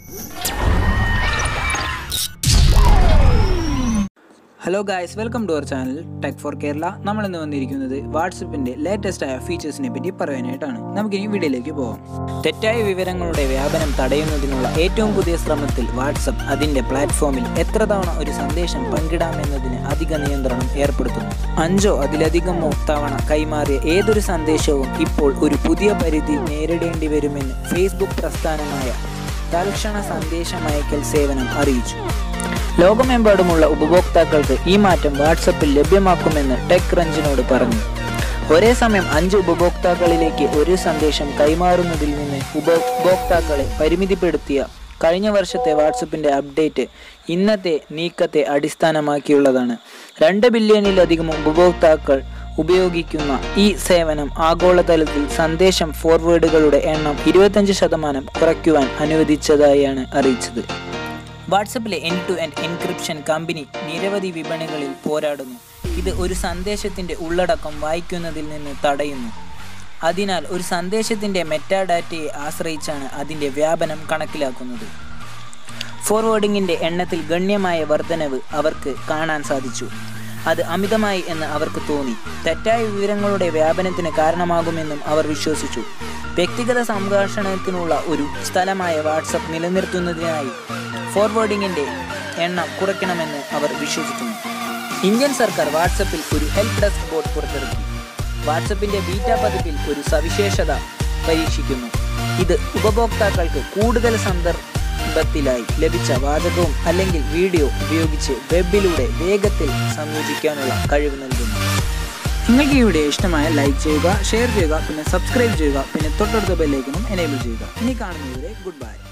hello guys welcome to our channel tech for Kerala നമ്മൾ ഇന്ന് വന്നിരിക്കുന്നത് വാട്സപ്പിന്റെ ലേറ്റസ്റ്റ് ആയ ഫീച്ചേഴ്സിനെ പറ്റി പറയാനായിട്ടാണ് നമുക്ക് ഈ വീഡിയോയിലേക്ക് പോകാം തെറ്റായ വിവരങ്ങളുടെ വ്യാപനം തടയുന്നതിനുള്ള ഏറ്റവും പുതിയ ശ്രമത്തിൽ വാട്സപ്പ് അതിന്റെ പ്ലാറ്റ്ഫോമിൽ എത്ര തവണ ഒരു സന്ദേശം പങ്കിടാമെന്നതിന് അധിക നിയന്ത്രണം ഏർപ്പെടുത്തുന്നു അഞ്ചോ അതിലധികമോ തവണ കൈമാറിയ ഏതൊരു സന്ദേശവും ഇപ്പോൾ ഒരു പുതിയ പരിധി നേരിടേണ്ടി വരുമെന്ന് ഫേസ്ബുക്ക് പ്രസ്ഥാനമായ തൽക്ഷണ സന്ദേശമയക്കൽ സേവനം അറിയിച്ചു ലോകമെമ്പാടുമുള്ള ഉപഭോക്താക്കൾക്ക് ഈ മാറ്റം വാട്സപ്പിൽ ലഭ്യമാക്കുമെന്ന് ടെക് റഞ്ചിനോട് പറഞ്ഞു ഒരേ സമയം അഞ്ച് ഉപഭോക്താക്കളിലേക്ക് ഒരു സന്ദേശം കൈമാറുന്നതിൽ നിന്ന് ഉപഭോക്താക്കളെ പരിമിതിപ്പെടുത്തിയ കഴിഞ്ഞ വർഷത്തെ വാട്സപ്പിന്റെ അപ്ഡേറ്റ് ഇന്നത്തെ നീക്കത്തെ അടിസ്ഥാനമാക്കിയുള്ളതാണ് രണ്ട് ബില്യണിലധികം ഉപഭോക്താക്കൾ ഉപയോഗിക്കുന്ന ഈ സേവനം ആഗോളതലത്തിൽ സന്ദേശം ഫോർവേഡുകളുടെ എണ്ണം ഇരുപത്തഞ്ച് ശതമാനം കുറയ്ക്കുവാൻ അനുവദിച്ചതായാണ് അറിയിച്ചത് വാട്സപ്പിലെ end to end encryption company നിരവധി വിപണികളിൽ പോരാടുന്നു ഇത് ഒരു സന്ദേശത്തിന്റെ ഉള്ളടക്കം വായിക്കുന്നതിൽ നിന്ന് തടയുന്നു അതിനാൽ ഒരു സന്ദേശത്തിന്റെ മെറ്റാഡാറ്റയെ ആശ്രയിച്ചാണ് അതിന്റെ വ്യാപനം കണക്കിലാക്കുന്നത് ഫോർവേഡിങ്ങിന്റെ എണ്ണത്തിൽ ഗണ്യമായ വർധനവ് അവർക്ക് കാണാൻ സാധിച്ചു അത് അമിതമായി എന്ന് അവർക്ക് തോന്നി തെറ്റായ വിവരങ്ങളുടെ വ്യാപനത്തിന് കാരണമാകുമെന്നും അവർ വിശ്വസിച്ചു വ്യക്തിഗത സംഭാഷണത്തിനുള്ള ഒരു സ്ഥലമായ വാട്സപ്പ് നിലനിർത്തുന്നതിനായി ഫോർവേഡിങ്ങിന്റെ എണ്ണം കുറയ്ക്കണമെന്ന് അവർ വിശ്വസിക്കുന്നു ഇന്ത്യൻ സർക്കാർ വാട്സപ്പിൽ ഒരു ഹെൽപ്പ് ഡെസ്ക് ബോർഡ് പുറത്തിറക്കി വാട്സപ്പിന്റെ ബീറ്റ പതിപ്പിൽ ഒരു സവിശേഷത പരീക്ഷിക്കുന്നു ഇത് ഉപഭോക്താക്കൾക്ക് കൂടുതൽ സന്ദർഭത്തിലായി ലഭിച്ച വാചകവും അല്ലെങ്കിൽ വീഡിയോ ഉപയോഗിച്ച് വെബിലൂടെ വേഗത്തിൽ സംയോജിക്കാനുള്ള കഴിവ് നൽകുന്നു നിങ്ങൾക്ക് ഈ വീഡിയോ ഇഷ്ടമായ ലൈക്ക് ചെയ്യുക ഷെയർ ചെയ്യുക പിന്നെ സബ്സ്ക്രൈബ് ചെയ്യുക പിന്നെ തൊട്ടടുത്ത ബെല്ലൈക്കനും എനേബിൾ ചെയ്യുക ഇനി കാണുന്നതുവരെ ഗുഡ് ബൈ